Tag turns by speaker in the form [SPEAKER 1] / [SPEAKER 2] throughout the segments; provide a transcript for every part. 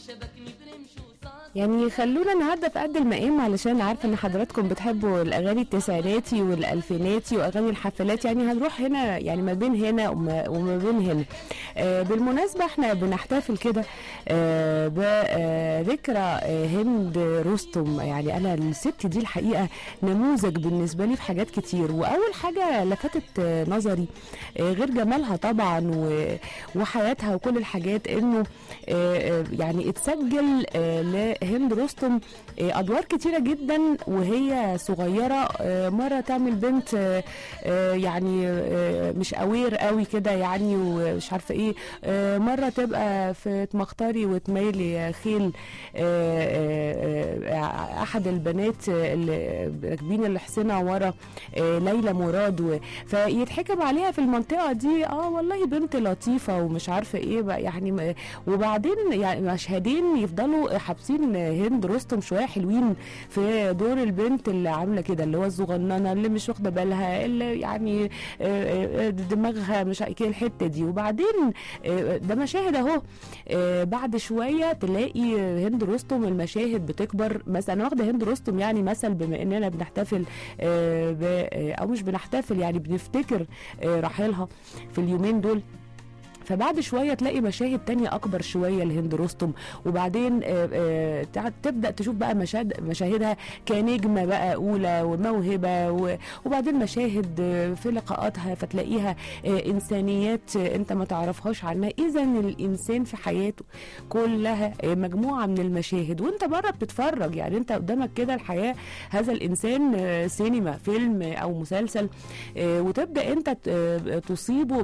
[SPEAKER 1] يعني خلونا النهارده في قد المقام علشان عارفه ان حضراتكم بتحبوا الاغاني التسعيناتي والالفيناتي واغاني الحفلات يعني هنروح هنا يعني ما بين هنا وما, وما بين هنا آه بالمناسبه احنا بنحتفل كده آه بذكرى آه هند رستم يعني انا الست دي الحقيقه نموذج بالنسبه لي في حاجات كتير واول حاجه لفتت آه نظري آه غير جمالها طبعا و- وحياتها وكل الحاجات انه آه، آه، يعني اتسجل آه، لهند رستم آه، ادوار كتيره جدا وهي صغيره آه، مره تعمل بنت آه، آه، يعني آه، مش اوير قوي كده يعني ومش عارفه ايه آه، مره تبقى في تمختاري وتميلي خيل آه، آه، آه، احد البنات اللي راكبين الحصنه ورا آه، ليلى مراد و- فيتحكم عليها في المنطقه دي اه والله بنت لطيفه ومش عارفه ايه بقى يعني م- وبعدين يعني مشهدين يفضلوا حابسين هند رستم شويه حلوين في دور البنت اللي عامله كده اللي هو الصغننه اللي مش واخده بالها اللي يعني آه، آه، دماغها مش كده الحته دي وبعدين آه، ده مشاهد اهو آه، بعد شويه تلاقي هند رستم المشاهد بتكبر مثلا انا واخده هند رستم يعني مثل بما اننا بنحتفل آه، ب- آه، او مش بنحتفل يعني بنفتكر آه، رحيلها في اليومين دول فبعد شويه تلاقي مشاهد تانية اكبر شويه لهند رستم وبعدين آه، آه، تع- تبدا تشوف بقى مشاهد مشاهدها كنجمه بقى اولى وموهبه و- وبعدين مشاهد آه، في لقاءاتها فتلاقيها آه، انسانيات آه، انت ما تعرفهاش عنها اذا الانسان في حياته كلها آه، مجموعه من المشاهد وانت بره بتتفرج يعني انت قدامك كده الحياه هذا الانسان آه، سينما فيلم آه، او مسلسل آه، وتبدا انت ت- آه، تصيبه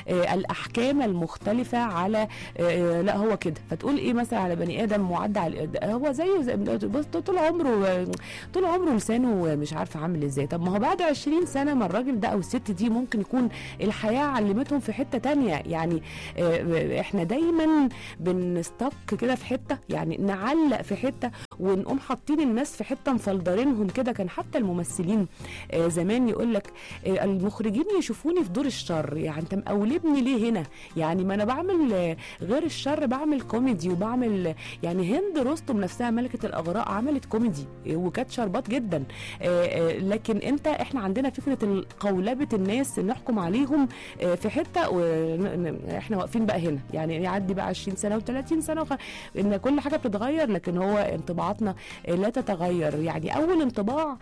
[SPEAKER 1] بالاحكام المختلفه على آه، لا هو كده فتقول ايه مثلا على بني ادم معدى على هو زيه زي بص طول عمره طول عمره لسانه مش عارفه عامل ازاي طب ما هو بعد 20 سنه ما الراجل ده او الست دي ممكن يكون الحياه علمتهم في حته تانية يعني آه، احنا دايما بنستك كده في حته يعني نعلق في حته ونقوم حاطين الناس في حته مفلدرينهم كده كان حتى الممثلين آه، زمان يقول لك آه، المخرجين يشوفوني في دور الشر يعني انت مقولبني ليه هنا يعني ما انا بعمل آه، غير الشر بعمل كوميدي وبعمل يعني هند رستم نفسها ملكه الاغراء عملت كوميدي آه، وكانت شربات جدا آه، آه، لكن انت احنا عندنا فكره قولبه الناس نحكم عليهم آه، في حته واحنا واقفين بقى هنا يعني يعدي بقى 20 سنه و30 سنه وخ... ان كل حاجه بتتغير لكن هو انطباعاتنا آه، لا تتغير يعني اول انطباع آه،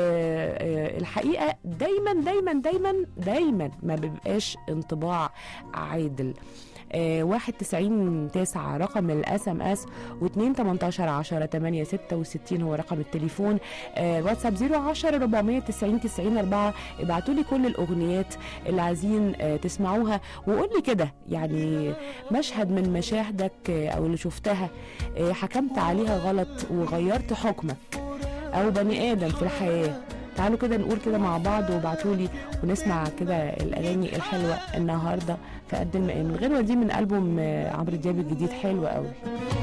[SPEAKER 1] آه، الحقيقه دايما دايما دايما دايما ما بيبقاش انطباع عادل آه، واحد تسعين تسعة رقم الاس ام اس واتنين تمنتاشر عشرة تمانية ستة وستين هو رقم التليفون آه، واتساب زيرو عشرة ربعمية تسعين تسعين أربعة ابعتوا لي كل الأغنيات اللي عايزين آه، تسمعوها وقول لي كده يعني مشهد من مشاهدك آه، أو اللي شفتها آه، حكمت عليها غلط وغيرت حكمك أو بني آدم في الحياة تعالوا كده نقول كده مع بعض وابعتوا لي ونسمع كده الاغاني الحلوه النهارده في قد المقام الغنوه دي من البوم آه، عمرو دياب الجديد حلوه قوي